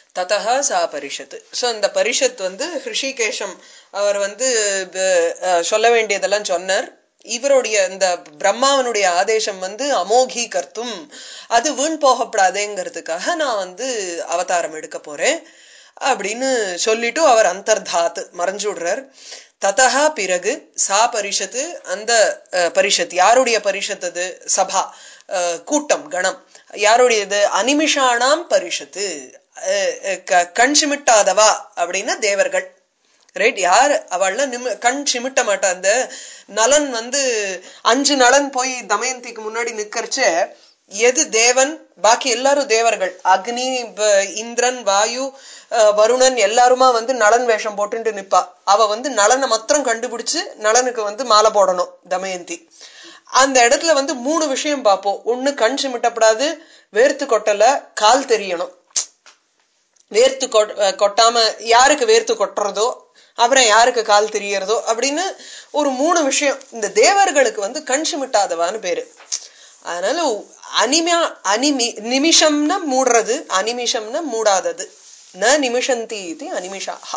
ததா சா பரிஷத் சோ அந்த பரிஷத் வந்து ஹிருஷிகேஷம் அவர் வந்து ப- அஹ் சொல்ல வேண்டியதெல்லாம் சொன்னார் இவருடைய இந்த பிரம்மாவனுடைய ஆதேசம் வந்து அமோகி கர்த்தும் அது வீண் போகப்படாதேங்கிறதுக்காக நான் வந்து அவதாரம் எடுக்க போறேன் அப்படின்னு சொல்லிட்டு அவர் அந்தர்தாத் மறைஞ்சு விடுறார் ததா பிறகு சா பரிஷத்து அந்த அஹ், பரிஷத் யாருடைய பரிஷத் அது சபா அஹ், கூட்டம் கணம் யாருடையது அனிமிஷானாம் பரிஷத்து அஹ், அஹ், க- கண் சிமிட்டாதவா அப்படின்னா தேவர்கள் ரைட் யார் அவள்லாம் நிம கண் சிமிட்ட மாட்டா அந்த நலன் வந்து அஞ்சு நலன் போய் தமயந்திக்கு முன்னாடி நிக்கறச்ச எது தேவன் பாக்கி எல்லாரும் தேவர்கள் அக்னி ப- இந்திரன் வாயு அஹ், வருணன் எல்லாருமா வந்து நலன் வேஷம் போட்டுட்டு நிப்பா அவ வந்து நலனை மாத்திரம் கண்டுபிடிச்சு நலனுக்கு வந்து மாலை போடணும் தமயந்தி அந்த இடத்துல வந்து மூணு விஷயம் பார்ப்போம் ஒண்ணு கண் சிமிட்டப்படாது வேர்த்து கொட்டல கால் தெரியணும் வேர்த்து கொட்- அஹ் கொட்டாம யாருக்கு வேர்த்து கொட்டுறதோ அப்புறம் யாருக்கு கால் தெரியறதோ அப்படின்னு ஒரு மூணு விஷயம் இந்த தேவர்களுக்கு வந்து கண் சிமிட்டாதவான்னு பேரு அதனால அனிமா அனிமி நிமிஷம்னா மூடுறது அனிமிஷம்னா மூடாதது ந நிமிஷந்தி இது அனிமிஷாஹா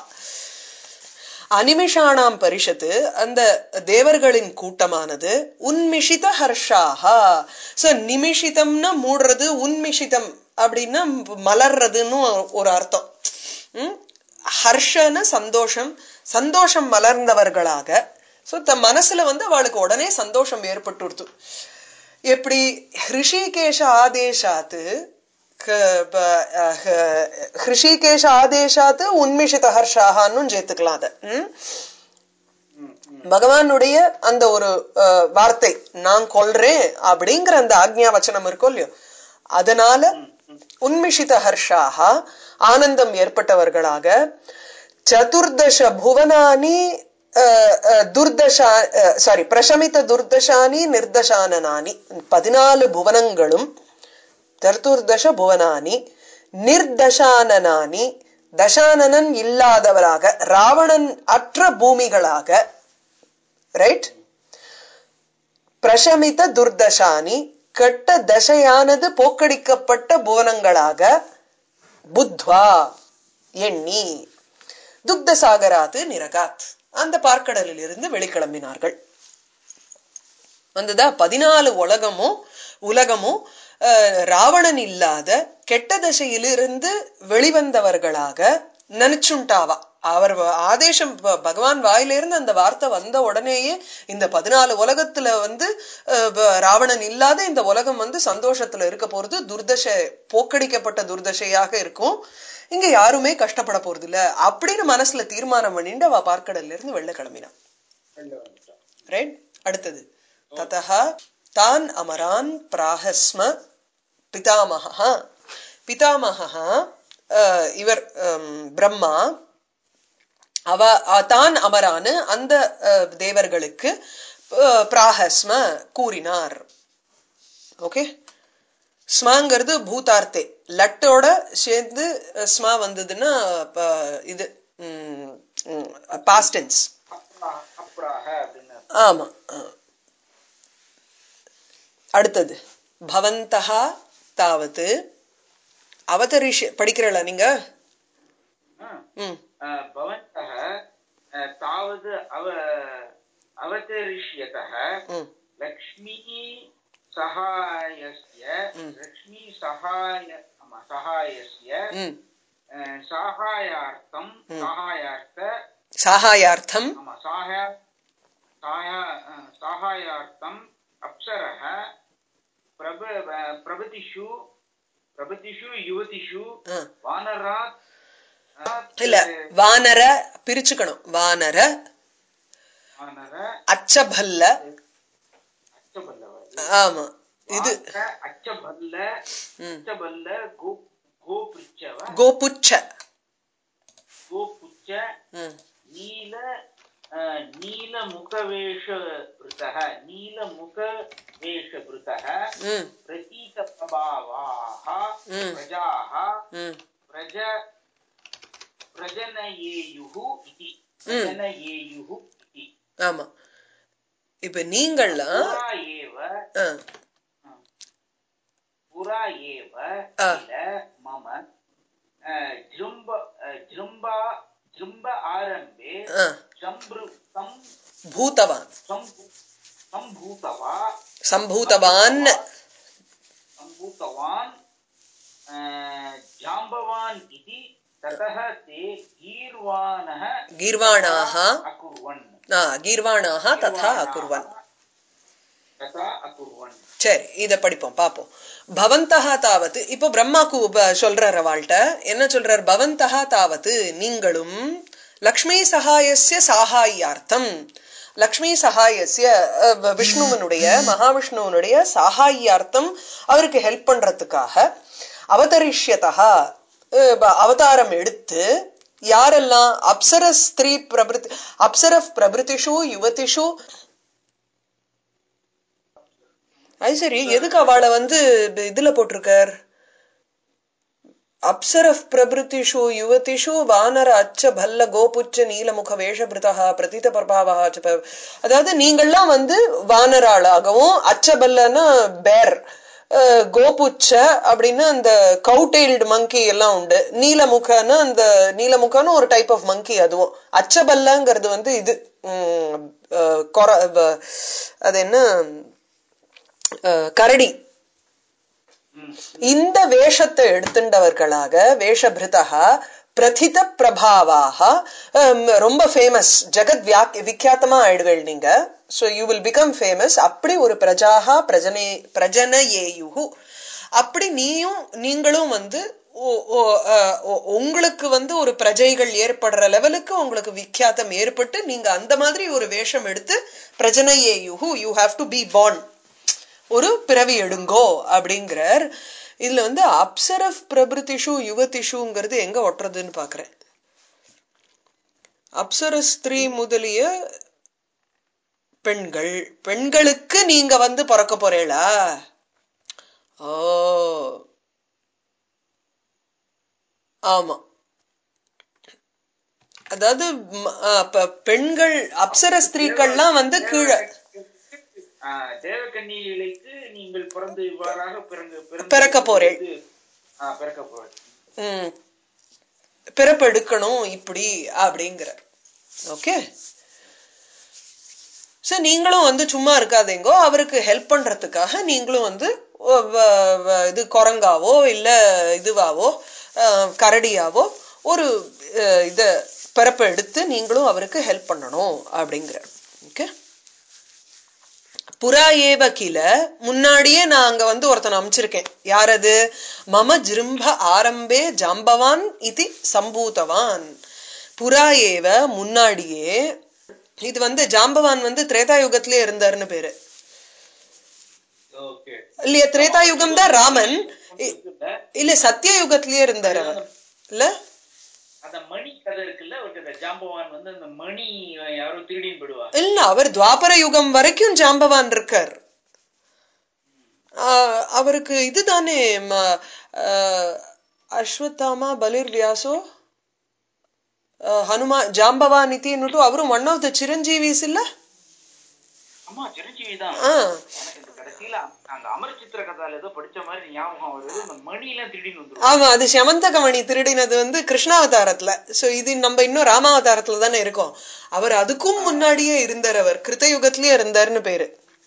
அனிமிஷானாம் பரிஷத்து அந்த தேவர்களின் கூட்டமானது உன்மிஷித ஹர்ஷாஹா சோ நிமிஷிதம்னா மூடுறது உன்மிஷிதம் அப்படின்னா மலர்றதுன்னு ஒரு அர்த்தம் உம் ஹர்ஷன சந்தோஷம் சந்தோஷம் மலர்ந்தவர்களாக சோ த மனசுல வந்து அவளுக்கு உடனே சந்தோஷம் ஏற்பட்டுடுத்து எப்படி ஹிருஷிகேஷ ஆதேசாத்து க- ப- அஹ் ஹ- ஹிருஷிகேஷ ஆதேசாத்து உன்மிஷித ஹர்ஷாகான்னு சேர்த்துக்கலாம் அத உம் பகவானுடைய அந்த ஒரு அஹ், வார்த்தை நான் கொல்றேன் அப்படிங்கிற அந்த ஆக்ஞா வச்சனம் இருக்கும் இல்லையோ அதனால உன்மிஷித ஹர்ஷாக ஆனந்தம் ஏற்பட்டவர்களாக சதுர்தச புவனானி அஹ், அஹ், துர்தசா சாரி பிரசமித துர்தசானி நிர்தசானனானி பதினாலு புவனங்களும் சதுர்தச புவனானி நிர்தசானனானி தசானனன் இல்லாதவராக ராவணன் அற்ற பூமிகளாக ரைட் பிரசமித துர்தசானி கெட்ட தசையானது போக்கடிக்கப்பட்ட புவனங்களாக புத்வா எண்ணி துக்த சாகராத்து நிரகாத் அந்த பார்க்கடலில் இருந்து வெளிக்கிளம்பினார்கள் வந்ததா பதினாலு உலகமும் உலகமும் அஹ், ராவணன் இல்லாத கெட்ட தசையிலிருந்து வெளிவந்தவர்களாக நினைச்சுண்டாவா அவர் வ- ஆதேசம் ப- பகவான் வாயிலிருந்து அந்த வார்த்தை வந்த உடனேயே இந்த பதினாலு உலகத்துல வந்து அஹ், ப- ராவணன் இல்லாத இந்த உலகம் வந்து சந்தோஷத்துல இருக்க போறது துர்தசை போக்கடிக்கப்பட்ட துர்தசையாக இருக்கும் இங்க யாருமே கஷ்டப்பட போறது இல்ல அப்படின்னு மனசுல தீர்மானம் பண்ணிட்டு அவ பார்க்கடல்ல இருந்து வெள்ள கிளம்பினான் வெளில வந்துட்டான் ரைட் அடுத்தது ததா தான் அமரான் பிராகஸ்ம பிதாமகா பிதாமகா அஹ், இவர் ஹம், பிரம்மா அவ அ- தான் அமரான்னு அந்த அஹ், தேவர்களுக்கு அஹ், பிராகஸ்ம கூறினார் ஓகே ஸ்மாங்கிறது பூதார்த்தே லட்டோட சேர்ந்து அஹ், ஸ்மா வந்ததுன்னா அப்ப இது பாஸ்டன்ஸ் அப்ரா அப்ராக அப்படின்னு ஆமா ஆ. அடுத்தது பவந்தகா தாவது அவதரிஷ படிக்கிறல நீங்க ம். ம் அஹ், பவந்தः அஹ், தாவது அவ அவதரிஷ்யतः ம் லக்ஷ்மீ சகாயஸ்ய லக்ஷ்மீ சகாய ஆமா, சகாயஸ்ய ம் அஹ், சாகாயார்த்தம் சாகாயார்த்த சாகாயார்த்தம் ஆமா சாக சாயா அஹ், சாகாயார்த்தம் அப்சரः பிரப அஹ், பிரபதிஷு பிரபதிஷு யுவதிஷு ஆ. வானராத் இல்ல வானர பிரிச்சுக்கணும் வானர வானர அச்சபல்ல அச்சபல்லவ ஆமா இது வானர, அச்சபல்ல ம் அச்சபல்ல கோ கோபிச்சவ கோபுச்ச கோபுச்ச ம் நீல அஹ், नीलमुखवेषभृतः नीलमुखवेषभृतः ம் प्रतीतप्रभावाः ம். प्रजाः ம் प्रज प्रजनयेयुः इति प्रजनयेयुः इति ஆமா இப்ப நீங்கள்லாம் पुरा एव ஆ, पुरा एव आ. किल मम अ, जृं ஜும்ப ஆரம்பே ஆ, சம்ப்ரு சம் பூதவான் சம்பு சம்பூதவா சம்பூதவான் सम्भूतवान् अ, जाम्बवान् इति ततः ते गीर्वाणः गीर्वाणाः अकुर्वन् ஆ, கீர்வாணாக ததா அகுர்வன் तथा अकुर्वन् சரி இத படிப்போம் பாப்போம் பவந்தகா தாவத்து இப்போ பிரம்மாக்கு உப சொல்றார் அவள்கிட்ட என்ன சொல்றார் பவந்தகா தாவத்து நீங்களும் லக்ஷ்மி சகாயஸ்ய சாகாயார்த்தம் லக்ஷ்மி சகாயஸ்ய அஹ், வ- விஷ்ணுவனுடைய மகாவிஷ்ணுவனுடைய சாகாயார்த்தம் அவருக்கு ஹெல்ப் பண்றதுக்காக அவதரிஷ்யதா அஹ், ப- அவதாரம் எடுத்து யாரெல்லாம் அப்சர ஸ்திரீ பிரபிருத்தி அப்சர பிரபிருத்திஷு யுவதிஷு அது சரி எதுக்கு அவளை வந்து இது- இதுல போட்டிருக்கார் அப்சர பிரபிருத்திஷு யுவதிஷு வானர அச்ச பல்ல கோபுச்ச நீலமுக வேஷபிருதா பிரதித பிரபாவா ச ப- அதாவது நீங்கள்லாம் வந்து வானராளாகவும் அச்சபல்லன்னா பேர் கோபுச்ச அப்படின்னு அந்த கவுடெயில்டு மங்கி எல்லாம் உண்டு நீலமுகன்னா அந்த நீலமுகன்னு ஒரு டைப் ஆஃப் மங்கி அதுவும் அச்சபல்லங்கிறது வந்து இது உம், அஹ், கொர- வ- அது என்ன அஹ், கரடி இந்த வேஷத்தை எடுத்துண்டவர்களாக வேஷபிருதா பிரதித பிரபாவாக ஹம், ரொம்ப ஃபேமஸ் ஜெகத் வியாக் விக்யாத்தமா ஆயிடுவேள் நீங்க so you will become famous அப்படி ஒரு பிரஜாகா பிரஜனே பிரஜனயேயுகு அப்படி நீயும் நீங்களும் வந்து ஓ- ஓ- அஹ், ஓ- உங்களுக்கு வந்து ஒரு பிரஜைகள் ஏற்படுற லெவலுக்கு உங்களுக்கு விக்யாத்தம் ஏற்பட்டு நீங்க அந்த மாதிரி ஒரு வேஷம் எடுத்து பிரஜனயேயுகு you have to be born ஒரு பிறவி எடுங்கோ அப்படிங்கிறார் இதுல வந்து அப்சரஃப் பிரபிருத்திஷு யுவதிஷுங்கிறது எங்க ஒட்டுறதுன்னு பாக்குறேன் அப்சர ஸ்திரீ முதலிய பெண்கள் பெண்களுக்கு நீங்க வந்து பிறக்க போறேளா ஓ ஆமா அதாவது ம், ஆ, அப்ப பெண்கள் அப்சர ஸ்திரீக்கள்லாம் வந்து கீழே ஆ, தேவகன்னிகளுக்கு நீங்கள் பிறந்து இவ்வாறாக பிறந்து பிறந்து- பிறக்க போறேன். ஆ, பிறக்க போறேன் ம், பிறப்பெடுக்கணும் இப்படி அப்படிங்கிற ஓகே சோ நீங்களும் வந்து சும்மா இருக்காதீங்கோ அவருக்கு ஹெல்ப் பண்றதுக்காக நீங்களும் வந்து ஒ, வ- வ- இது குரங்காவோ இல்ல இதுவாவோ அஹ், கரடியாவோ ஒரு அஹ், இத பிறப்பை எடுத்து நீங்களும் அவருக்கு ஹெல்ப் பண்ணணும் அப்படிங்கிற ஓகே புறா ஏவ கில முன்னாடியே நான் அங்க வந்து ஒருத்தன் அமைச்சிருக்கேன் யாரது மம ஜிரும்ப ஆரம்பே ஜாம்பவான் இது சம்பூதவான் புறா ஏவ முன்னாடியே இது வந்து ஜாம்பவான் வந்து திரேதா யுகத்திலே இருந்தாருன்னு பேரு ஓகே இல்லையா திரேதா யுகம் தான் ராமன் இ- இல்ல சத்திய யுகத்திலேயே இருந்தாரு அவர் இல்ல அந்த மணி கதை இருக்குல்ல அவருக்கு அந்த ஜாம்பவான் வந்து அந்த மணி யாரோ திருடின்னு போயிடுவாங்க இல்ல அவர் துவாபர யுகம் வரைக்கும் ஜாம்பவான் இருக்கார் ஆஹ் அவருக்கு இதுதானே ம- ஆஹ் அஸ்வத்தாமா பலிர் வியாசோ ஆஹ் ஹனுமா ஜாம்பவான் இத்தின்னுட்டு அவரும் ஒன் ஆஃப் த சிரஞ்சீவிஸ் இல்ல ஆமா சிரஞ்சீவி தான் ஆ எனக்கு இந்த கடைசியில அந்த அமர் சித்திர கதால ஏதோ படிச்ச மாதிரி ஞாபகம் வருது இந்த மணி எல்லாம் திருடின்னு வந்துரும் ஆமா அது செமந்தகமணி திருடினது வந்து கிருஷ்ணாவதாரத்துல சோ இது நம்ம இன்னும் ராமாவதாரத்துல தானே இருக்கோம் அவர் அதுக்கும் முன்னாடியே இருந்தார் அவர் கிருத்த யுகத்திலேயே இருந்தாருன்னு பேரு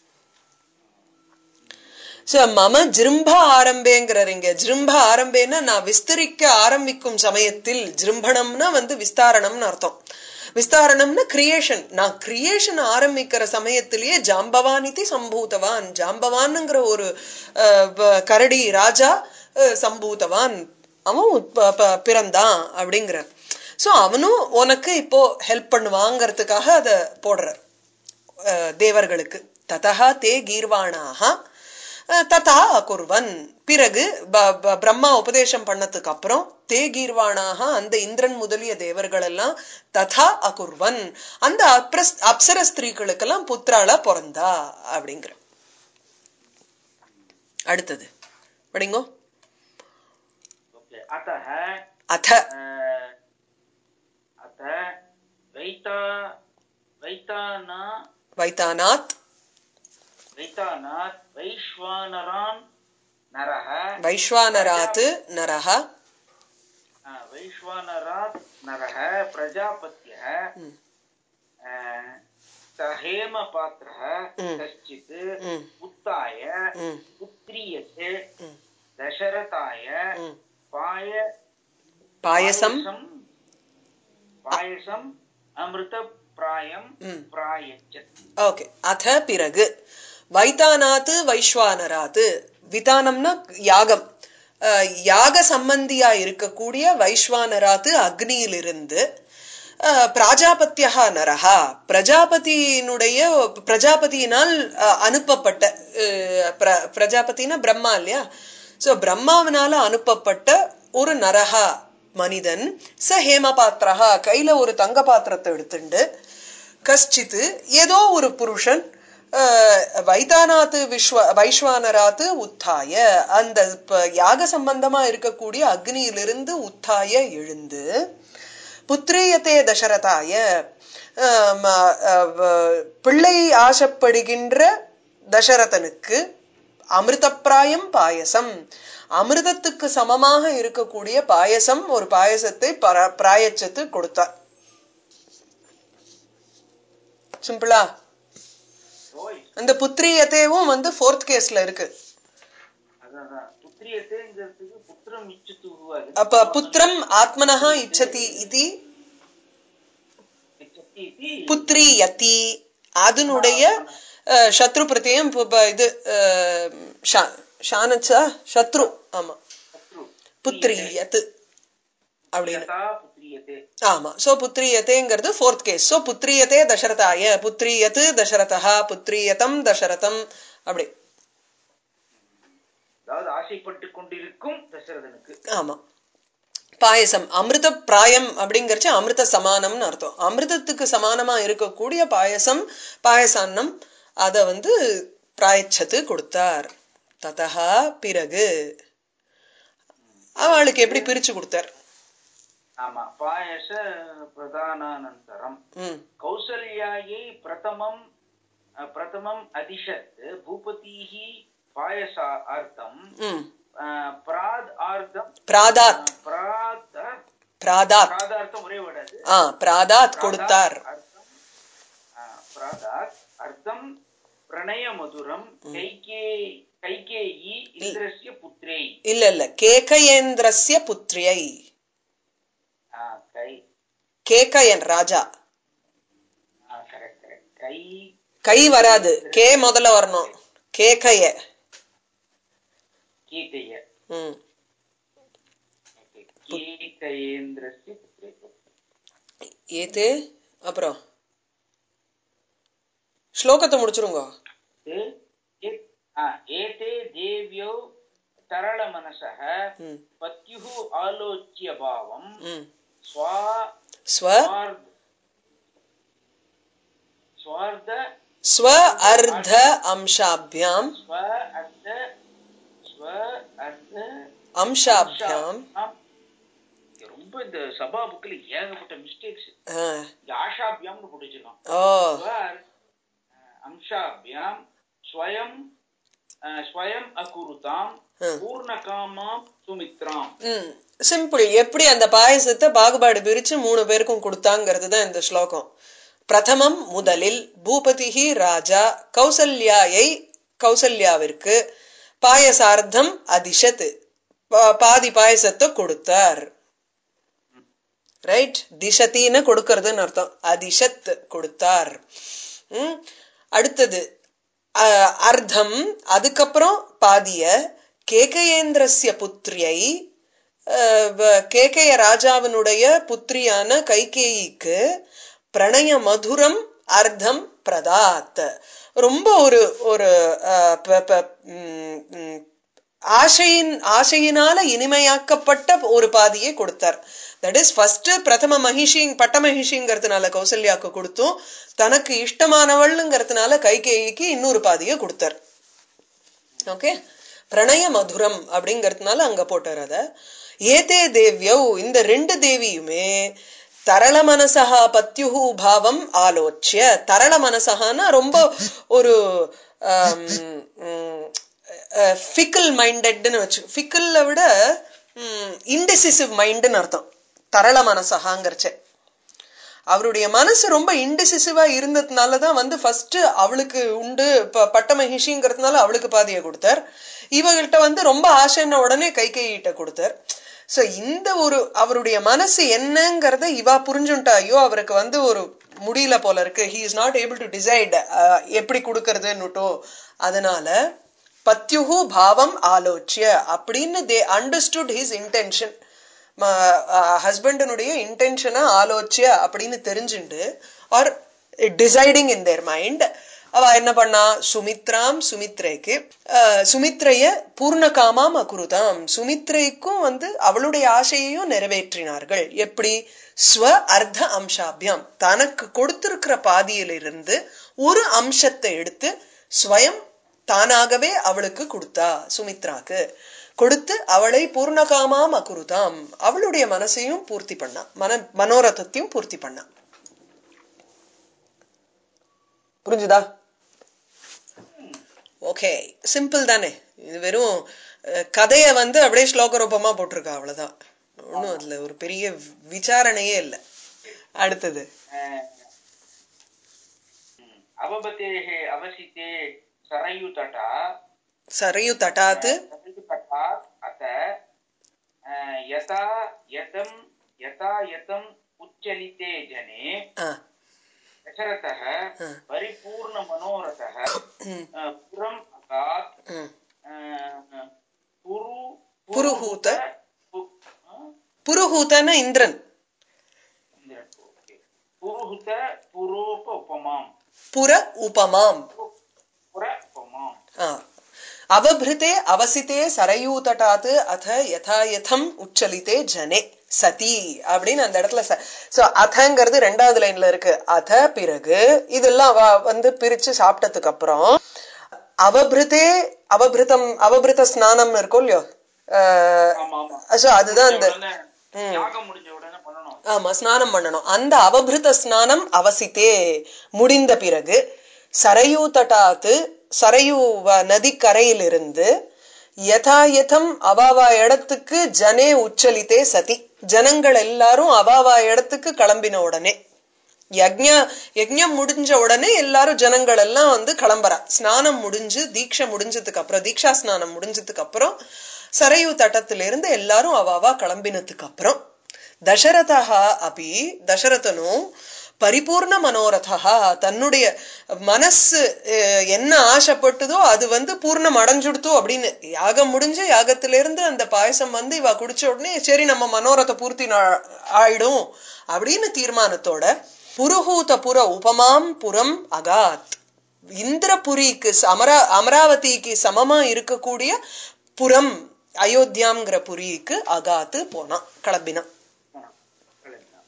சோ மம ஜிரும்ப ஆரம்பேங்கிறார் இங்க ஜிரும்ப ஆரம்பேன்னா நான் விஸ்தரிக்க ஆரம்பிக்கும் சமயத்தில் ஜிரும்பணம்னா வந்து விஸ்தாரணம்னு அர்த்தம் விஸ்தாரணம்னா கிரியேஷன் நான் கிரியேஷன் ஆரம்பிக்கிற சமயத்திலேயே ஜாம்பவானிதி சம்பூதவான் ஜாம்பவான்ங்கிற ஒரு அஹ், வ- கரடி ராஜா அஹ், சம்பூதவான் அவன் ப- ப- பிறந்தான் அப்படிங்கிற சோ அவனும் உனக்கு இப்போ ஹெல்ப் பண்ணுவாங்கிறதுக்காக அத போடுறார் அஹ், தேவர்களுக்கு ததா தே கீர்வாணாக அஹ், ததா அகுர்வன் பிறகு ப- ப- பிரம்மா உபதேசம் பண்ணதுக்கு அப்புறம் தே கீர்வாணாக அந்த இந்திரன் முதலிய தேவர்கள் எல்லாம் ததா அகுர்வன் அந்த அப்ரஸ்- அப்சர ஸ்திரீகளுக்கெல்லாம் புத்திராளா பிறந்தா அப்படிங்கிற அடுத்தது படிங்கோ ஓகே அத்தः அத अ, अत वैता वैताना வைத்தானாத் वैतानात् वैश्वानरान् नरः வைஸ்வானராத் நரஹ ஆ, வைஸ்வானராத் நரः प्रजापत्यः ம். आ, स हेमपात्रः ம். कश्चित् ம் उत्थाय ம் पुत्रीयते ம் दशरथाय ம் पाय பாயசம் पायसं पायसम् अमृतप्रायं ம் प्रायच्छत् ஓகே அத பிறகு வைத்தானாத்து வைஸ்வானராத்து விதானம்னா யாகம் அஹ், யாக சம்பந்தியா இருக்கக்கூடிய வைஸ்வானராத்து அக்னியிலிருந்து அஹ், பிராஜாபத்யா நரஹா பிரஜாபதியினுடைய பிரஜாபதியினால் அஹ், அனுப்பப்பட்ட அஹ், பிர- பிரஜாபதினா பிரம்மா இல்லையா சோ பிரம்மாவினால அனுப்பப்பட்ட ஒரு நரஹா மனிதன் ச ஹேமபாத்திரஹா கையில ஒரு தங்க பாத்திரத்தை எடுத்துண்டு கஷ்டித்து ஏதோ ஒரு புருஷன் அஹ், வைதானாத்து விஸ்வ வைஸ்வானராத்து உத்தாய அந்த ப- யாக சம்பந்தமா இருக்கக்கூடிய அக்னியிலிருந்து உத்தாய எழுந்து புத்திரியத்தே தசரதாய அஹ், ம- அஹ், வ- பிள்ளை ஆசைப்படுகின்ற தசரதனுக்கு அமிர்தப்பிராயம் பாயசம் அமிர்தத்துக்கு சமமாக இருக்கக்கூடிய பாயசம் ஒரு பாயசத்தை பர- பிராயச்சத்து கொடுத்தார் சிம்பிளா ஓய் அந்த புத்திரியத்தையும் வந்து ஃபோர்த் கேஸ்ல இருக்கு அதான் அதான். புத்திரியத்தேங்கிறதுக்கு புத்திரம் இச்சுத்து உருவாது அப்ப புத்திரம் ஆத்மனஹா இச்சதி இது இச்சத்தி இதி புத்திரியதி அதனுடைய அஹ், சத்ரு பிரத்யம் பு- ப- இது அஹ், ஷா- ஷானச்சா சத்ரு ஆமா சத்ரு. புத்திரியத்து அப்படின்னு யதா புத்திரியத்தே ஆமா சோ புத்திரியத்தேங்கிறது ஃபோர்த் கேஸ் சோ புத்திரியத்தே தசரதாய புத்திரியத்து தசரதா புத்திரியதம் தசரதம் அப்படி அதாவது ஆசைப்பட்டு கொண்டிருக்கும் தசரதனுக்கு ஆமா பாயசம் அமிர்த பிராயம் அப்படிங்கறச்சு அமிர்த சமானம்னு அர்த்தம் அமிர்தத்துக்கு சமானமா இருக்கக்கூடிய பாயசம் பாயசான்னம் அத வந்து பிராயச்சத்து கொடுத்தார் ததா பிறகு அவளுக்கு எப்படி பிரிச்சு கொடுத்தார் ஆமா பாயச பிரதானானந்தரம் ம் கௌசல்யாயை பிரதமம் அஹ், பிரதமம் அதிஷத் பூபதிः பாயசார்த்தம் ம் அஹ், பிராத் ஆர்த்தம் பிராதாத் அஹ், பிராத் அஹ், பிராதாத் பிராதார்த்தம் ஒரே விடாது ஆ பிராதாத் கொடுத்தார் அர்த்தம் அஹ், பிராதாத் அர்த்தம் பிரணய மதுரம் கைகே கைகேயி இந்திரஸ்ய புத்ரே இல்ல இல்ல கேகயேந்திரஸ்ய புத்ரியை அஹ், கை கேகயன் ராஜா கரெக்ட் கரெக்ட் கை கை வராது கே முதல்ல வரணும் கேகய கீதைய ம் கீதையேந்திரஸ்ய புத்ரே ஏத்து அப்புறம் ஸ்லோகத்தை முடிச்சிருங்க ते ए- आ, एते देव्यौ तरलमनसः ம் पत्युः आलोच्य भावम् ம் स्वा ஸ்வ स्वार्ध स्वार्ध ஸ்வ அர்த்த அம்சாபியாம் स्व अर्ध स्व अर्ध அம்சாபியாம் ஆம். ரொம்ப இந்த சபா புக்ல ஏகப்பட்ட மிஸ்டேக்ஸ் ஆ, ஆஷாபியாம்னு போட்டு வச்சிருக்கான் ஓ स्व अंशाभ्याम स्वयं अ, स्वयं अकुरुताम ம். பூர்ணகாமாம் சுமித்ராம் ம் சிம்பிள் எப்படி அந்த பாயசத்தை பாகுபாடு பிரிச்சு மூணு பேருக்கும் கொடுத்தாங்கிறது தான் இந்த ஸ்லோகம் பிரதமம் முதலில் பூபதிஹி ராஜா கௌசல்யாயை கௌசல்யாவிற்கு பாயசார்த்தம் அதிஷத் பா- பாதி பாயசத்தை கொடுத்தார் ரைட் திசத்தின்னு கொடுக்கறதுன்னு அர்த்தம் அதிஷத் கொடுத்தார் ம் அடுத்தது அஹ், அர்த்தம் அதுக்கப்புறம் பாதிய கேகயேந்திரஸ்ய புத்திரியை அஹ், வ- கேகய ராஜாவினுடைய புத்திரியான கைகேயிக்கு பிரணய மதுரம் அர்த்தம் பிரதாத் ரொம்ப ஒரு ஒரு அஹ், ப- ப- ம், ம், ஆசையின் ஆசையினால இனிமையாக்கப்பட்ட ஒரு பாதியை கொடுத்தார் தட் இஸ் ஃபர்ஸ்ட் பிரதம மகிஷி பட்ட மகிஷிங்கிறதுனால கௌசல்யாக்கு கொடுத்தும் தனக்கு இஷ்டமானவள்ங்கிறதுனால கைகேயிக்கு இன்னொரு பாதியை கொடுத்தார் ஓகே பிரணய மதுரம் அப்படிங்கறதுனால அங்க போட்டார் அத ஏதே தேவ்யௌ இந்த ரெண்டு தேவியுமே தரள மனசகா பத்யுஹு பாவம் ஆலோச்சிய தரள மனசகான்னா ரொம்ப ஒரு ஃபிக்கல் மைண்டட்னு வச்சு ஃபிக்கல்ல விட இன்டிசிசிவ் மைண்டுன்னு அர்த்தம் தரள மனசகாங்கிறச்சே அவருடைய மனசு ரொம்ப இன்டிசிசிவா இருந்ததுனாலதான் வந்து ஃபர்ஸ்ட் அவளுக்கு உண்டு ப- பட்ட மகிஷிங்கிறதுனால அவளுக்கு பாதியை கொடுத்தார் இவகிட்ட வந்து ரொம்ப ஆசைன்ன உடனே கை கையிட்ட கொடுத்தார் சோ இந்த ஒரு அவருடைய மனசு என்னங்கறத இவா புரிஞ்சுட்டா ஐயோ அவருக்கு வந்து ஒரு முடியல போல இருக்கு he is not able to decide எப்படி கொடுக்கறதுன்னுட்டோ அதனால பத்யுகு பாவம் ஆலோச்சிய அப்படின்னு தே அண்டர்ஸ்டுட் ஹிஸ் இன்டென்ஷன் ஹஸ்பண்டனுடைய இன்டென்ஷனை ஆலோச்சிய அப்படின்னு தெரிஞ்சுண்டு are deciding in their mind அவ என்ன பண்ணா சுமித்ராம் சுமித்ரைக்கு அஹ், சுமித்ரைய பூர்ணகாமாம் அகுருதாம் சுமித்ரைக்கும் வந்து அவளுடைய ஆசையையும் நிறைவேற்றினார்கள் எப்படி ஸ்வ அர்த்த அம்சாபியாம் தனக்கு கொடுத்திருக்கிற பாதியிலிருந்து ஒரு அம்சத்தை எடுத்து ஸ்வயம் தானாகவே அவளுக்கு கொடுத்தா சுமித்ராக்கு கொடுத்து அவளை பூர்ணகாமாம் அகுருதாம் அவளுடைய மனசையும் பூர்த்தி பண்ணா மன மனோரதத்தையும் பூர்த்தி பண்ணா புரிஞ்சுதா ஓகே சிம்பிள் தானே இது வெறும் அஹ், கதைய வந்து அப்படியே ஸ்லோக ரூபமா போட்டிருக்கா அவ்வளவுதான் ஒண்ணும் அதுல ஒரு பெரிய விசாரணையே இல்ல அடுத்தது அவபத்தேः அவசித்தே सरयुतटा சரையு தட்டாத்து सरयुतटात् अत अ, यथा यतं यथा यतम् उच्चलिते जने ஆ, दशरथः ஆ, परिपूर्णमनोरथः ம், अ, पुरम् अगात् ம். अ, पुरु पुरुहूत. पु- अ? புருஹூதன இந்திரன் इन्द्रन्, ओके। पुरुहूत पुरोप उपमाम् புற உபமாம் पुर उपमाम् ஆ. அவபிருதே அவசித்தே சரையூதட்டாத்து அத யதா யதம் உச்சலித்தே ஜனே சதி அப்படின்னு அந்த இடத்துல சோ அதங்கிறது ரெண்டாவது லைன்ல இருக்கு அத பிறகு இதெல்லாம் அவ வந்து பிரிச்சு சாப்பிட்டதுக்கு அப்புறம் அவபிருதே அவபிருதம் அவபிருத ஸ்நானம் இருக்கும் இல்லையோ ஆமா ஆமா சோ அதுதான் அந்த உடனே யாகம் முடிஞ்ச உடனே பண்ணணும் ஆமா ஸ்நானம் பண்ணணும் அந்த அவபிருத ஸ்நானம் அவசித்தே முடிந்த பிறகு சரையூ தட்டாத்து சரையூ வ- நதிக்கரையிலிருந்து யதாயதம் அவாவா இடத்துக்கு ஜனே உச்சலித்தே சதி ஜனங்கள் எல்லாரும் அவாவா இடத்துக்கு கிளம்பின உடனே யக்ஞ யக்ஞம் முடிஞ்ச உடனே எல்லாரும் ஜனங்கள் எல்லாம் வந்து கிளம்புறா ஸ்நானம் முடிஞ்சு தீட்சை முடிஞ்சதுக்கு அப்புறம் தீக்ஷா ஸ்நானம் முடிஞ்சதுக்கு அப்புறம் சரையு தட்டத்திலிருந்து எல்லாரும் அவாவா கிளம்பினதுக்கு அப்புறம் தசரதா அபி தசரதனும் பரிபூர்ண மனோரதா தன்னுடைய மனசு அஹ், என்ன ஆசைப்பட்டதோ அது வந்து பூர்ணம் அடைஞ்சுடுத்தோ அப்படின்னு யாகம் முடிஞ்சு யாகத்திலிருந்து அந்த பாயசம் வந்து இவ குடிச்ச உடனே சரி நம்ம மனோரத பூர்த்தி நா- ஆயிடும் அப்படின்னு தீர்மானத்தோட புருஹூத புற உபமாம் புறம் அகாத் இந்திரபுரிக்கு ச- அமரா அமராவதிக்கு சமமா இருக்கக்கூடிய புறம் அயோத்தியாங்கிற புரிக்கு அகாத்து போனான் கிளம்பினான் கிளம்பினான்.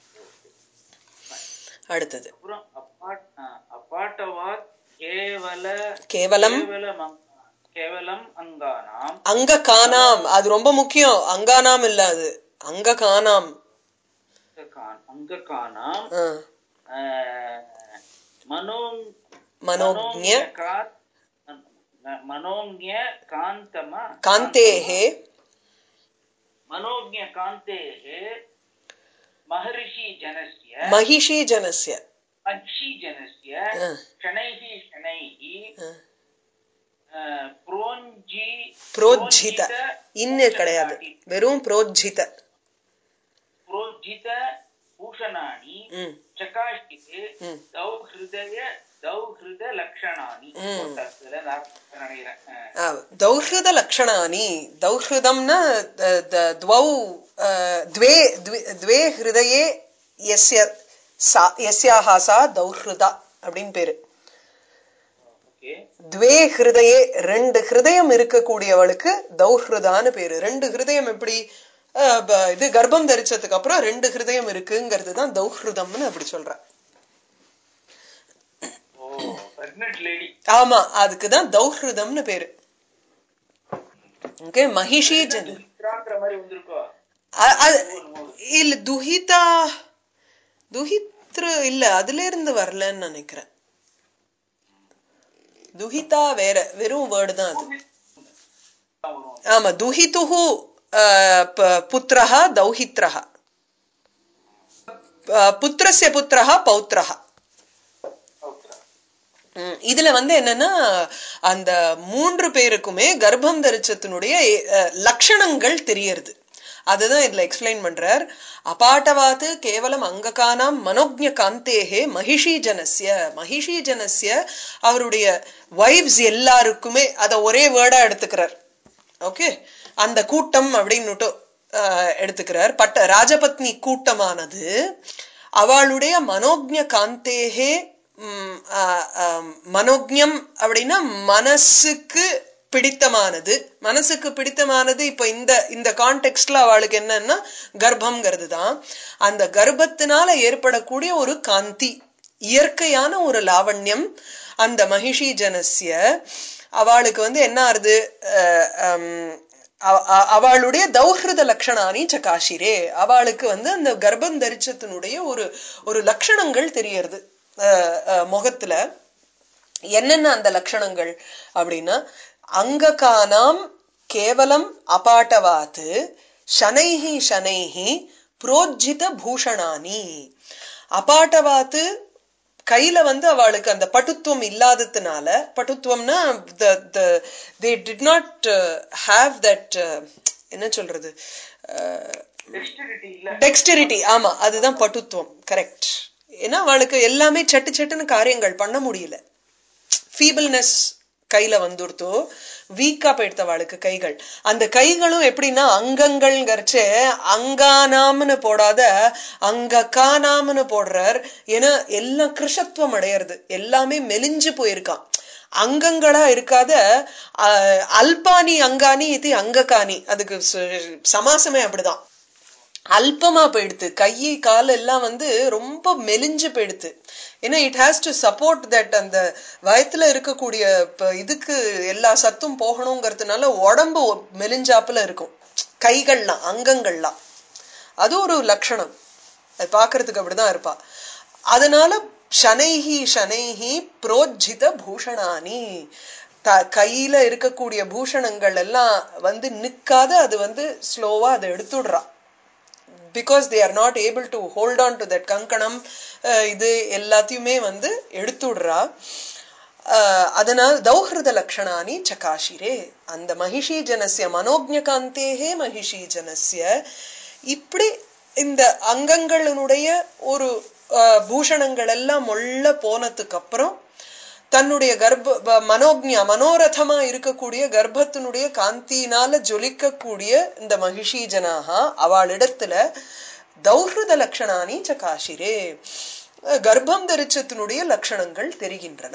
அடுத்தது அப்புறம் அப்பாட் அஹ், அப்பாட்டவாத் கேவல கேவலம் கேவலம் அங்- கேவலம் அங்கானாம் அங்க காணாம் அது ரொம்ப முக்கியம் அங்கானாம் இல்ல அது அங்க காணாம் அங்ககான்- அங்ககானாம் ஆ. அஹ், மனோ மனோஜ்ஞ மனோஞ்ஞகாத் ம- மனோஞ்ஞ காந்தம காந்தேஹே மனோஜ்ஞ காந்தேः महर्षि जनस्य மகிஷி ஜனஸ்ய महर्षि जनस्य ஆ, शनैः शनैः ஆ. अ, प्रोञ्जी புரோஜித प्रोज्झित இன்னும் கிடையாது வெறும் புரோஜித प्रोज्झित भूषणानि ம் चकाशिते ம் दौहृदय दौहृदलक्षणानि ம். போட்டாச்சுல, நான் நினைக்கிறேன் அஹ், ஆ, தௌஹ்ருத லக்ஷணானி தௌஹ்ருதம்னா த- த- துவௌ ஆ, द्वे द्वे द्वे ஹிருதயே யஸ்ய சா யஸ்யாஹா சா தௌஹ்ருதா அப்படின்னு பேரு ஓகே துவே ஹிருதயே ரெண்டு ஹிருதயம் இருக்கக்கூடியவளுக்கு தௌஹ்ருதான்னு பேரு ரெண்டு ஹிருதயம் எப்படி அஹ், ப- இது கர்ப்பம் தரிச்சதுக்கு அப்புறம் ரெண்டு ஹிருதயம் இருக்குங்கிறது தான் தௌஹ்ருதம்னு அப்படி சொல்ற ஓ பிரெக்னென்ட் லேடி ஆமா அதுக்குதான் தௌஹ்ருதம்னு பேரு ஓகே மகிஷி ஜன் துஹித்ராங்கிற மாதிரி வந்திருக்கோ அ- அது- இல்ல துஹிதா துஹித்ரு இல்ல அதுல இருந்து வரலன்னு நினைக்கிறேன் துஹிதா வேற வெறும் வேர்டு தான் அது வரும் ஆமா துஹிதுஹு அஹ், ப- புத்திரஹா தௌஹித்ரஹா அஹ், புத்திரஸ்ய புத்திரஹா பௌத்ரஹா ஓகே ம், இதுல வந்து என்னன்னா அந்த மூன்று பேருக்குமே கர்ப்பம் தரிச்சத்தினுடைய அஹ், லட்சணங்கள் தெரியறது அதுதான் இதுல எக்ஸ்பிளைன் பண்றார் அபாட்டவாத்து கேவலம் அங்ககானாம் மனோஜ்ஞ காந்தேகே மகிஷி ஜனஸ்ய மகிஷி ஜனஸ்ய அவருடைய வைவ்ஸ் எல்லாருக்குமே அத ஒரே வேர்டா எடுத்துக்கிறார் ஓகே அந்த கூட்டம் அப்படின்னுட்டு அஹ், எடுத்துக்கிறார் பட்ட ராஜபத்னி கூட்டமானது அவளுடைய மனோஜ்ஞ காந்தேகே ம், அஹ், அஹ், மனோஜ்ஞம் அப்படின்னா மனசுக்கு பிடித்தமானது மனசுக்கு பிடித்தமானது இப்ப இந்த இந்த கான்டெக்ட்ல அவளுக்கு என்னன்னா கர்ப்பம்ங்கிறது தான் அந்த கர்ப்பத்தினால ஏற்படக்கூடிய ஒரு காந்தி இயற்கையான ஒரு லாவண்யம் அந்த மகிஷி ஜனஸ்ய அவளுக்கு வந்து என்ன ஆறுது அஹ், ஹம், அவ- அ- அவளுடைய தௌஹிருத லட்சணானி சகாஷிரே அவளுக்கு வந்து அந்த கர்ப்பம் தரிச்சத்தினுடைய ஒரு ஒரு லட்சணங்கள் தெரியறது அஹ், அஹ், முகத்துல என்னென்ன அந்த லட்சணங்கள் அப்படின்னா அங்ககானாம் கேவலம் அபாட்டவாத்து ஷனைஹி ஷனைஹி புரோஜித பூஷணானி அபாட்டவாத்து கையில வந்து அவளுக்கு அந்த பட்டுத்துவம் இல்லாததுனால பட்டுத்துவம்னா they did not have that என்ன சொல்றது டெக்ஸ்டிரிட்டி இல்ல டெக்ஸ்டரிட்டி ஆமா அதுதான் பட்டுத்துவம் கரெக்ட் ஏன்னா அவளுக்கு எல்லாமே சட்டு சட்டுன்னு காரியங்கள் பண்ண முடியல ஃபீபிள்னஸ் கையில வந்துடுத்தோ வீக்கா போயிடுத்த அவளுக்கு கைகள் அந்த கைகளும் எப்படின்னா அங்கங்கள்ங்கிறச்சு அங்கானாம்னு போடாத அங்க காணாமனு போடுறார் ஏன்னா எல்லாம் கிருஷத்துவம் அடையிறது எல்லாமே மெலிஞ்சு போயிருக்கான் அங்கங்களா இருக்காத அஹ், அல்பானி அங்கானி இது அங்ககானி அதுக்கு ச- சமாசமே அப்படிதான் அல்பமா போயிடுத்து கை கால் எல்லாம் வந்து ரொம்ப மெலிஞ்சு போயிடுத்து ஏன்னா it has to support that அந்த வயத்துல இருக்கக்கூடிய இப்ப இதுக்கு எல்லா சத்தும் போகணுங்கிறதுனால உடம்பு மெலிஞ்சாப்புல இருக்கும் கைகள்லாம் அங்கங்கள்லாம் அது ஒரு லட்சணம் அது பாக்குறதுக்கு அப்படிதான் இருப்பா அதனால ஷனைஹி ஷனைஹி புரோஜித பூஷணானி த கையில இருக்கக்கூடிய பூஷணங்கள் எல்லாம் வந்து நிக்காத அது வந்து ஸ்லோவா அதை எடுத்துடுறா because they are not able to hold on to that கங்கணம் அஹ் இது எல்லாத்தையுமே வந்து எடுத்துடுறா அஹ் அதனால் தௌஹிருத லக்ஷணானி சகாஷிரே அந்த மகிஷி ஜனசிய மனோஜ்ஞகாந்தேகே மகிஷி ஜனசிய இப்படி இந்த அங்கங்களினுடைய ஒரு அஹ், பூஷணங்கள் எல்லாம் மொள்ள போனதுக்கு அப்புறம் தன்னுடைய கர்ப்ப வ- மனோஜ்ஞா மனோரதமா இருக்கக்கூடிய கர்ப்பத்தினுடைய காந்தியினால ஜொலிக்கக்கூடிய இந்த மகிஷி ஜனாகா அவளிடத்துல தௌஹிருத லட்சணானி சகாஷிரே அஹ் கர்ப்பம் தரிச்சத்தினுடைய லட்சணங்கள் தெரிகின்றன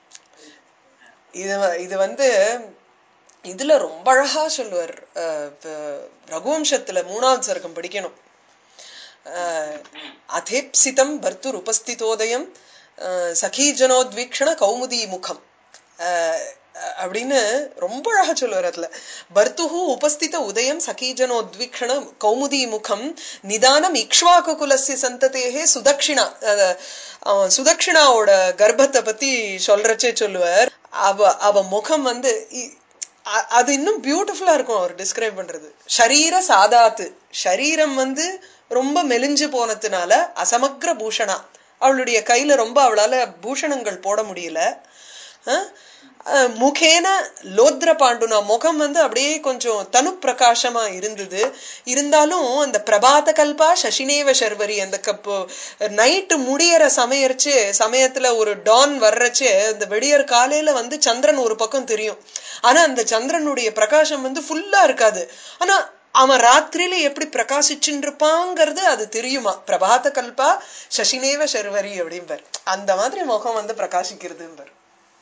இது வ- இது வந்து இதுல ரொம்ப அழகா சொல்லுவார் அஹ், வ- ரகுவம்சத்துல மூணாவது சர்க்கம் படிக்கணும் அஹ், அதேப்சிதம் பர்த்துர் உபஸ்திதோதயம் அஹ், சகீஜனோத்வீக்ஷண கௌமுதி முகம் அஹ், அப்படின்னு ரொம்ப அழகா சொல்லுவார் அதுல பர்த்துஹு உபஸ்தித உதயம் சகீஜனோத்வீக்ஷண கௌமுதி முகம் நிதானம் இக்ஷ்வாகு குலசிய சந்ததேகே சுதக்ஷிணா அஹ், அவன் சுதக்ஷிணாவோட கர்ப்பத்தை பத்தி சொல்றச்சே சொல்லுவார் அவ அவ முகம் வந்து இ- அ- அது இன்னும் பியூட்டிஃபுல்லா இருக்கும் அவர் டிஸ்கிரைப் பண்றது ஷரீர சாதாத்து ஷரீரம் வந்து ரொம்ப மெலிஞ்சு போனதுனால அசமக்ர பூஷணா அவளுடைய கையில ரொம்ப அவளால பூஷணங்கள் போட முடியல அஹ், அஹ், முகேன லோத்ர பாண்டுனா முகம் வந்து அப்படியே கொஞ்சம் தனு பிரகாசமா இருந்தது இருந்தாலும் அந்த பிரபாத கல்பா சசினேவ சர்வரி அந்த கப்பு நைட்டு முடியற சமையர்ச்சு சமயத்துல ஒரு டான் வர்றச்சு அந்த வெடியற் காலையில வந்து சந்திரன் ஒரு பக்கம் தெரியும் ஆனா அந்த சந்திரனுடைய பிரகாசம் வந்து ஃபுல்லா இருக்காது ஆனா அவன் ராத்திரியில எப்படி பிரகாசிச்சுட்டு இருப்பாங்கிறது அது தெரியுமா பிரபாத கல்பா சசினேவ சர்வரி அப்படிம்பார் அந்த மாதிரி முகம் வந்து பிரகாசிக்கிறதும்பார்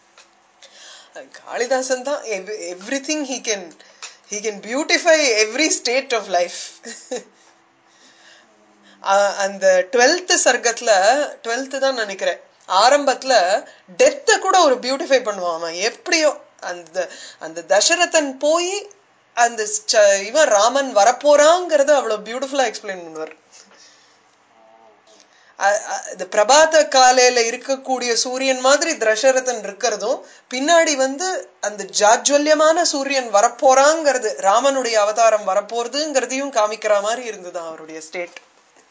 காளிதாசன் தான் everything he can he can beautify every state of life அந்த டுவெல்த் சர்க்கத்துல டுவெல்த் தான் நினைக்கிறேன் ஆரம்பத்துல டெத்த கூட ஒரு பியூட்டிஃபை பண்ணுவான் அவன் எப்படியோ அந்த அந்த தசரதன் போய் அந்த ச- இவன் ராமன் வரப்போறாங்கிறத அவ்வளவு பியூட்டிஃபுல்லா எக்ஸ்பிளைன் பண்ணுவார் அ- அ- இது பிரபாத காலையில இருக்கக்கூடிய சூரியன் மாதிரி தசரதன் இருக்கிறதும் பின்னாடி வந்து அந்த ஜாஜ்வல்யமான சூரியன் வரப்போறாங்கிறது ராமனுடைய அவதாரம் வரப்போறதுங்கிறதையும் காமிக்கிற மாதிரி இருந்தது அவருடைய ஸ்டேட்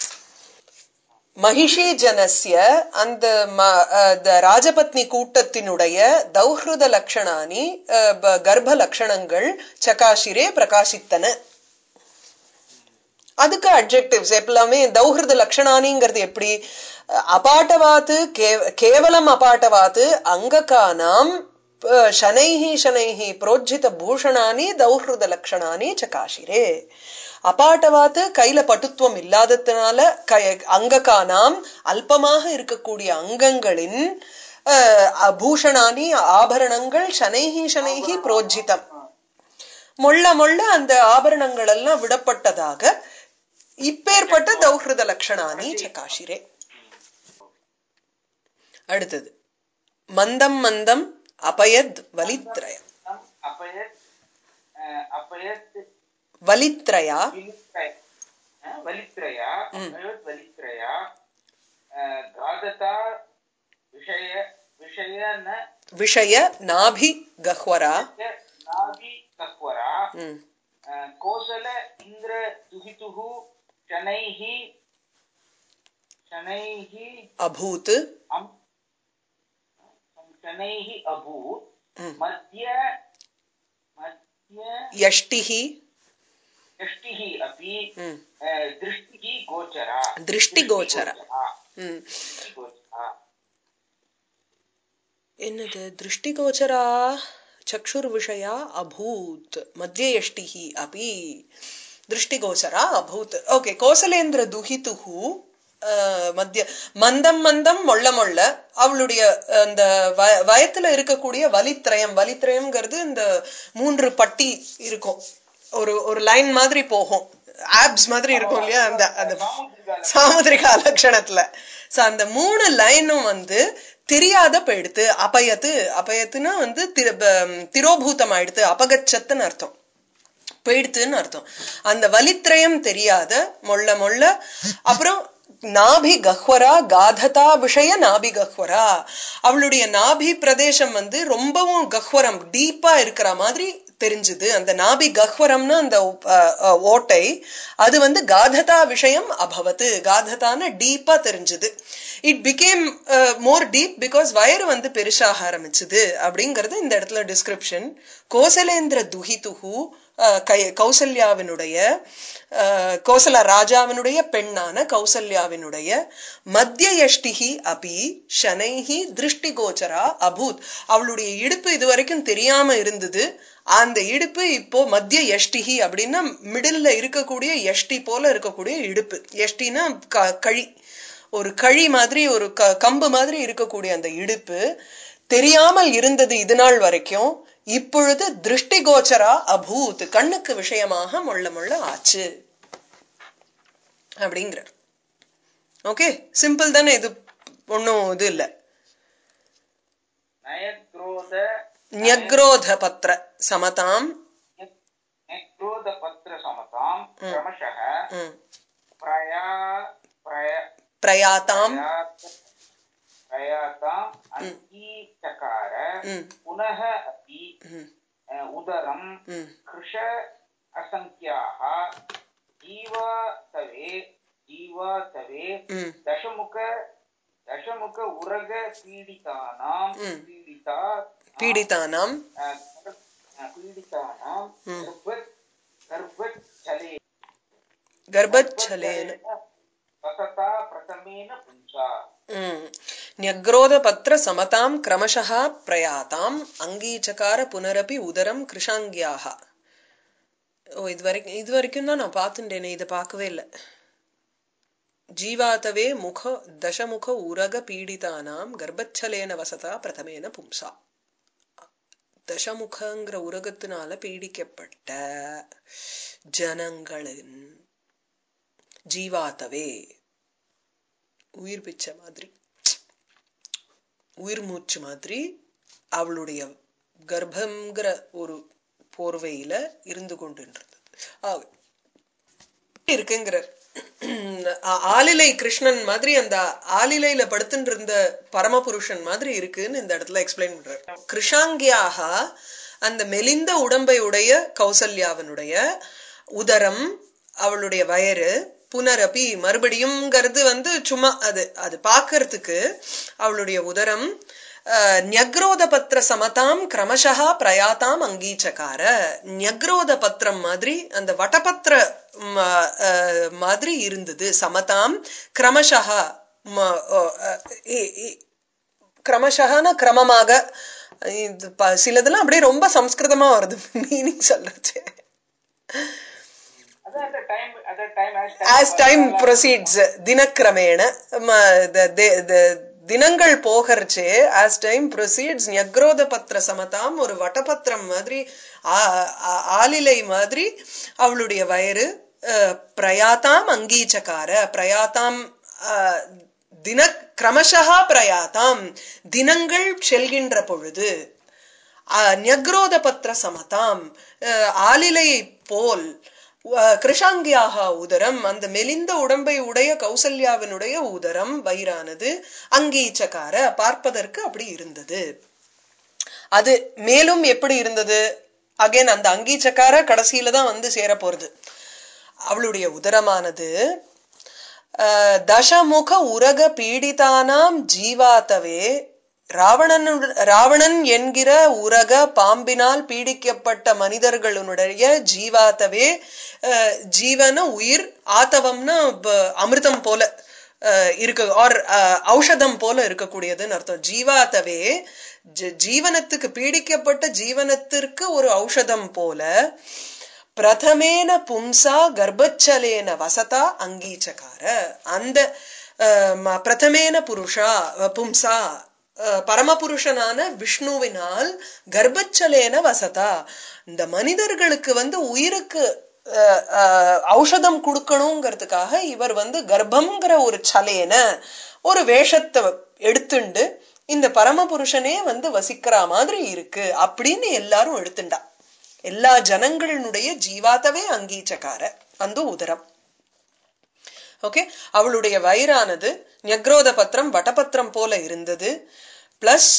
மகிஷி ஜனஸ்ய அந்த ம- அஹ் த- ராஜபத்னி கூட்டத்தினுடைய தௌஹ்ருத லக்ஷணானி அஹ், ப- கர்ப்ப லக்ஷணங்கள் சகாஷிரே பிரகாசித்தன அதுக்கு அட்ஜெக்டிவ்ஸ் எல்லாமே தௌஹிருத லக்ஷணானிங்கிறது எப்படி அஹ், அபாட்டவாத்து கே- கேவலம் அபாட்டவாத்து அங்ககானாம் அஹ், சனைஹி சனைஹி புரோஜித பூஷணானி தௌஹிருத லக்ஷணானி சகாஷிரே அபாட்டவாத்து கையில பட்டுத்துவம் இல்லாததுனால க- அங்ககானாம் அல்பமாக இருக்கக்கூடிய அங்கங்களின் அஹ், பூஷணானி ஆபரணங்கள் சனைஹி சனைஹி புரோஜிதம் மொள்ள மொள்ள அந்த ஆபரணங்கள் எல்லாம் விடப்பட்டதாக இப்பேற்பட்ட தௌஹிருத லக்ஷணானி சகாஷிரே அடுத்தது மந்தம் மந்தம் அபயத் வலித்ரய நம் அப்பயத் அஹ், அப்பயத் வலித்ரயா விலித்ரய அஹ், வலித்ரயா அப்பயத் வலித்ரயா அஹ், காததா விஷய விஷய ந விஷய நாபி கஹ்வரா நாபி கஹ்வரா ம். அஹ், கோசல இந்திர துகிதுः शनैः शनैः அபூத் अम् शनैः अभूत् ம். मध्य मध्य யஷ்டிஹி दृष्टिः अपि ம். अ, दृष्टिः गोचरा दृष्टिगोचरा। दृष्टिगोचरा। ம். दृष्टिगोचरा। என்னது திருஷ்டிகோச்சரா சக்ஷுர் விஷயா அபூத் மத்தியஷ்டிஹி அபி திருஷ்டிகோச்சரா அபூத் ஓகே கோசலேந்திர துஹிதுஹு அஹ், மத்திய மந்தம் மந்தம் மொள்ள மொள்ள அவளுடைய அந்த வ- வயத்துல இருக்கக்கூடிய வலித்திரயம் வலித்திரயம்ங்கிறது இந்த மூன்று பட்டி இருக்கும் ஒரு ஒரு லைன் மாதிரி போகும் ஆப்ஸ் மாதிரி இருக்கும் இல்லையா அந்த அந்த சாமுத்திரிகால சாமுதிரிகா லட்சணத்துல சோ அந்த மூணு லைனும் வந்து தெரியாத போயிடுத்து அபயத்து அபயத்துன்னா வந்து திர- ப- திரோபூதம் ஆயிடுத்து அபகச்சத்துன்னு அர்த்தம் போயிடுத்துன்னு அர்த்தம் அந்த வலித்திரயம் தெரியாத மொள்ள மொள்ள அப்புறம் நாபி கஹ்வரா காததா விஷய நாபி கஹ்வரா அவளுடைய நாபி பிரதேசம் வந்து ரொம்பவும் கஹ்வரம் டீப்பா இருக்கிற மாதிரி தெரிஞ்சுது அந்த நாபி கஹ்வரம்னு அந்த அஹ், அஹ், ஓட்டை அது வந்து காததா விஷயம் அபவத்து காததான டீப்பா தெரிஞ்சுது it became more deep because வயறு வந்து பெருசாக ஆரம்பிச்சுது அப்படிங்கறது இந்த இடத்துல டிஸ்கிரிப்ஷன் கோசலேந்திர துஹிதுஹு அஹ், கை- கௌசல்யாவினுடைய அஹ், கோசல ராஜாவினுடைய பெண்ணான கௌசல்யாவினுடைய மத்தியஷ்டிஹி அபி ஷனைஹி திருஷ்டிகோச்சரா அபூத் அவளுடைய இடுப்பு இதுவரைக்கும் தெரியாம இருந்தது அந்த இடுப்பு இப்போ மத்திய யஷ்டிஹி அப்படின்னா மிடில்ல இருக்கக்கூடிய யஷ்டி போல இருக்கக்கூடிய இடுப்பு யஷ்டினா க- கழி ஒரு கழி மாதிரி ஒரு க- கம்பு மாதிரி இருக்கக்கூடிய அந்த இடுப்பு தெரியாமல் இருந்தது இது நாள் வரைக்கும் இப்பொழுது திருஷ்டிகோச்சரா அபூத் கண்ணுக்கு விஷயமாக மொள்ள மொள்ள ஆச்சு அப்படிங்கிறார் ஓகே சிம்பிள் தானே இது ஒன்னும் இது இல்ல நயக்ரோத ஞக்ரோத பத்திர சமதாம் நயக்ரோத பத்திர சமதாம் கிரமஷः ம், பிரயா பிரய பிரயாதாம் प्रयात- प्रयाताम् अङ्गीचकार ம், पुनः अपि ம், अ, उदरम् ம், कृश असङ्ख्याः जीवातवे जीवातवे ம், दशमुख दशमुख उरग पीडितानां ம். पीडिता பீடிதானாம் अ, अ, पीडितानां ம். गर्भत् गर्भच्छले கர்ப்பச்சலேன वसता प्रथमेन पुंसा ம். न्यग्रोध पत्र समतां क्रमशः प्रयाताम् அங்கீச்சகார புனரபி உதரம் கிருஷாங்கியாக ஓ இது வரைக்கும் இது வரைக்கும் தான் நான் பார்த்துட்டேனே இதை பார்க்கவே இல்லை ஜீவாதவே முக தசமுக உரக பீடிதானாம் கர்ப்பச்சலேன வசதா பிரதமேன பும்சா தசமுகங்கிற உரகத்தினால பீடிக்கப்பட்ட ஜனங்களின் ஜீவாத்தவே உயிர் பிச்ச மாதிரி உயிர் மூச்சு மாதிரி அவளுடைய கர்ப்பங்கிற ஒரு போர்வையில இருந்து கொண்டிருந்தது ஆ, இருக்குங்கிறார் ஆ- ஆலிலை கிருஷ்ணன் மாதிரி அந்த ஆலிலையில படுத்துட்டு இருந்த பரமபுருஷன் மாதிரி இருக்குன்னு இந்த இடத்துல எக்ஸ்பிளைன் பண்றார் கிருஷாங்கியாக அந்த மெலிந்த உடம்பை உடைய கௌசல்யாவனுடைய உதரம் அவளுடைய வயறு புனரபி மறுபடியும்ங்கிறது வந்து சும்மா அது அது பார்க்கறதுக்கு அவளுடைய உதரம் அஹ், ஞக்ரோத பத்திர சமதாம் கிரமஷா பிரயாத்தாம் அங்கீச்சகார ஞக்ரோத பத்திரம் மாதிரி அந்த வட்டபத்திர ம, அஹ், மாதிரி இருந்தது சமதாம் கிரமஷா ம- அஹ், இ- இ- கிரமஷகன கிரமமாக இது ப- சிலதெல்லாம் அப்படியே ரொம்ப சம்ஸ்கிருதமா வருது மீனிங் சொல்றது அதான் அந்த டைம் அந்த டைம் ஆஸ் டைம் ப்ரொசீட்ஸ் தினக்கிரமேண ம, the- the- the தினங்கள் போகறச்சே ஆஸ் டைம் ப்ரொசீட்ஸ் ஞக்ரோத பத்திர சமதாம் ஒரு வட்டபத்திரம் மாதிரி ஆ- ஆ- ஆலிலை மாதிரி அவளுடைய வயிறு அஹ், பிரயாத்தாம் அங்கீச்சகார பிரயாத்தாம் அஹ், தின கிரமஷா பிரயாத்தாம் தினங்கள் செல்கின்ற பொழுது அஹ், ஞக்ரோத பத்திர சமதாம் அஹ், ஆலிலையை போல் அஹ், கிருஷாங்கியாக உதரம் அந்த மெலிந்த உடம்பை உடைய கௌசல்யாவினுடைய உதரம் வயிறானது அங்கீச்சக்கார பார்ப்பதற்கு அப்படி இருந்தது அது மேலும் எப்படி இருந்தது அகைன் அந்த அங்கீச்சக்கார கடைசியில தான் வந்து சேர போறது அவளுடைய உதரமானது அஹ், தசமுக உரக பீடிதானாம் ஜீவாத்தவே ராவணன் ராவணன் என்கிற உரக பாம்பினால் பீடிக்கப்பட்ட மனிதர்களுடைய ஜீவாத்தவே அஹ், ஜீவன உயிர் ஆத்தவம்னா ப- அமிர்தம் போல அஹ், இருக்கு ஆர் ஔஷதம் போல இருக்கக்கூடியதுன்னு அர்த்தம் ஜீவாத்தவே ஜ- ஜீவனத்துக்கு பீடிக்கப்பட்ட ஜீவனத்திற்கு ஒரு ஔஷதம் போல பிரதமேன பும்சா கர்ப்பச்சலேன வசதா அங்கீச்சகார அந்த அஹ், ம- பிரதமேன புருஷா அஹ், பும்சா அஹ், பரமபுருஷனான விஷ்ணுவினால் கர்ப்பச்சலேன வசதா இந்த மனிதர்களுக்கு வந்து உயிருக்கு அஹ், அஹ், ஔஷதம் கொடுக்கணுங்கிறதுக்காக இவர் வந்து கர்ப்பம்ங்கிற ஒரு சலேன ஒரு வேஷத்தை எடுத்துண்டு இந்த பரமபுருஷனே வந்து வசிக்கிற மாதிரி இருக்கு அப்படின்னு எல்லாரும் எடுத்துண்டா எல்லா ஜனங்களினுடைய ஜீவாத்தவே அங்கீச்சக்கார அந்த உதரம் ஓகே அவளுடைய வயிறானது ஞக்ரோத பத்திரம் வட்டபத்திரம் போல இருந்தது பிளஸ்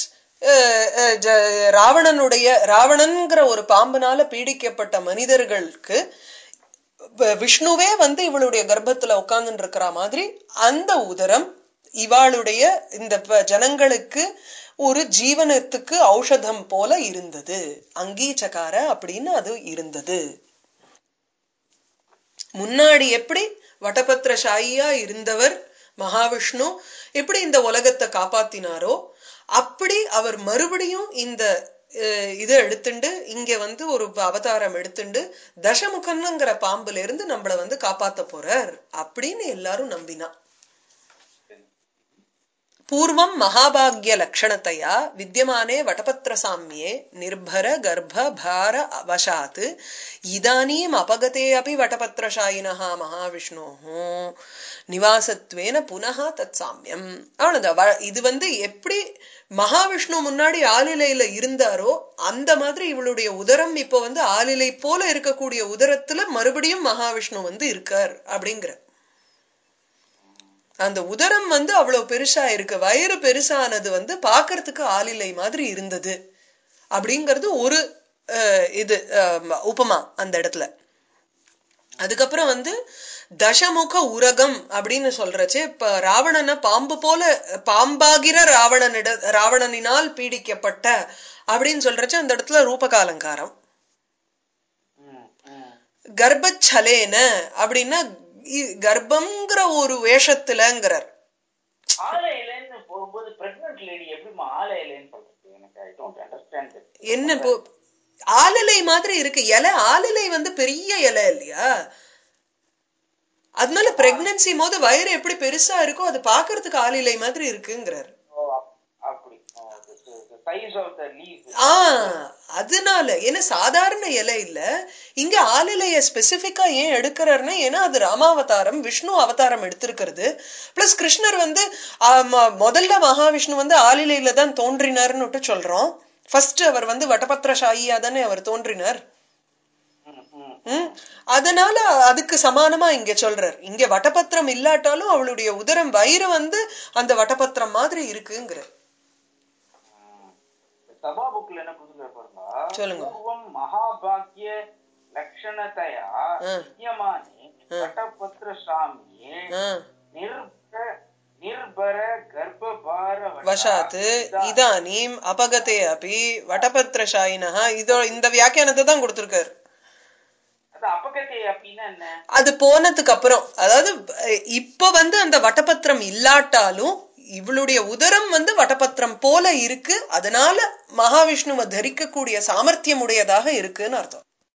ராவணனுடைய ராவணன்கிற ஒரு பாம்புனால பீடிக்கப்பட்ட மனிதர்களுக்கு வ- விஷ்ணுவே வந்து இவளுடைய கர்ப்பத்துல உட்கார்ந்துட்டு இருக்கிற மாதிரி அந்த உதரம் இவாளுடைய இந்த ப- ஜனங்களுக்கு ஒரு ஜீவனத்துக்கு ஔஷதம் போல இருந்தது அங்கீச்சகார அப்படின்னு அது இருந்தது முன்னாடி எப்படி வட்டபத்திரசாயியா இருந்தவர் மகாவிஷ்ணு எப்படி இந்த உலகத்தை காப்பாத்தினாரோ அப்படி அவர் மறுபடியும் இந்த அஹ், இதை எடுத்துண்டு இங்க வந்து ஒரு அவதாரம் எடுத்துண்டு தசமுகன்னுங்கிற பாம்புல இருந்து நம்மள வந்து காப்பாத்த போறார் அப்படின்னு எல்லாரும் நம்பினா பூர்வம் மகாபாகிய லக்ஷணத்தையா வித்தியமானே வட்டபத்திர சாமியே நிர்பர கர்ப்ப பார வசாத் இதானீம் அபகதே அபி வட்டபத்திரசாயினஹ மகாவிஷ்ணோः நிவாசத்வேன புனः தத் சாமியம் அவ்வளவுதான் வ- இது வந்து எப்படி மகாவிஷ்ணு முன்னாடி ஆலிலையில இருந்தாரோ அந்த மாதிரி இவளுடைய உதரம் இப்போ வந்து ஆலிலை போல இருக்கக்கூடிய உதரத்துல மறுபடியும் மகாவிஷ்ணு வந்து இருக்கார் அப்படிங்கிற அந்த உதரம் வந்து அவ்வளவு பெருசா இருக்கு வயிறு பெருசானது வந்து பார்க்கிறதுக்கு ஆளிலை மாதிரி இருந்தது அப்படிங்கிறது ஒரு அஹ், இது அஹ், உபமா அந்த இடத்துல அதுக்கப்புறம் வந்து தசமுக உரகம் அப்படின்னு சொல்றச்சு இப்ப ராவணனை பாம்பு போல பாம்பாகிற ராவணனிட ராவணனினால் பீடிக்கப்பட்ட அப்படின்னு சொல்றச்சு அந்த இடத்துல ரூபகாலங்காரம் ம், ம். கர்ப்பச்சலேன அப்படின்னா இ- கர்ப்பம்ங்கிற ஒரு வேஷத்துலங்கிறார் ஆலை இலைன்னு போகும்போது பிரெக்னன்ட் லேடி எப்படிமா ஆலை இலைன்னு சொல்றது எனக்கு ஐ டோன்ட் அண்டர்ஸ்டாண்ட் என்ன இப்போ ஆலிலை மாதிரி இருக்கு இலை ஆலிலை வந்து பெரிய இலை இல்லையா அதனால பிரெக்னன்சி போது வயிறு எப்படி பெருசா இருக்கோ அது பாக்குறதுக்கு ஆலிலை மாதிரி இருக்குங்கிறார் ஓ அப்- அப்படி சைஸ் ஆஃப் த லீவ் ஆ அதனால ஏன்னா சாதாரண இலை இல்ல இங்க ஆலிலைய ஸ்பெசிபிக்கா ஏன் எடுக்கிறாருன்னா ஏன்னா அது ராமாவதாரம் விஷ்ணு அவதாரம் எடுத்திருக்கிறது பிளஸ் கிருஷ்ணர் வந்து ஆ, ம- முதல்ல மகாவிஷ்ணு வந்து ஆலிலையில தான் தோன்றினார்னு சொல்றோம் ஃபர்ஸ்ட் அவர் வந்து வட்டபத்திரசாயியா தானே அவர் தோன்றினார் ம், ம், ம் அதனால அதுக்கு சமானமா இங்க சொல்றார் இங்க வட்டபத்திரம் இல்லாட்டாலும் அவளுடைய உதரம் வயிறு வந்து அந்த வட்டபத்திரம் மாதிரி இருக்குங்கிற ம். சபா புக்ல என்ன கொடுத்துருக்காரு பாருங்க சொல்லுங்க. பூர்வம் மகாபாக்கிய லட்சணத்தையா ஆ. வித்யமானே வட்டபத்ர சாமி ஆ, நிர்பர நிர்பர கர்ப்பபார வசாத்து இதானீம் அபகதே அபி வட்டபத்திரசாயினா இதோ இந்த வியாக்கியானத்தை தான் கொடுத்திருக்காரு அது அப்பகத்தை அப்படின்னா என்ன அது போனதுக்கு அப்புறம் அதாவது அஹ், இப்ப வந்து அந்த வட்டபத்திரம் இல்லாட்டாலும் இவளுடைய உதரம் வந்து வட்டபத்திரம் போல இருக்கு அதனால மகாவிஷ்ணுவை தரிக்கக்கூடிய சாமர்த்தியம் உடையதாக இருக்குன்னு அர்த்தம்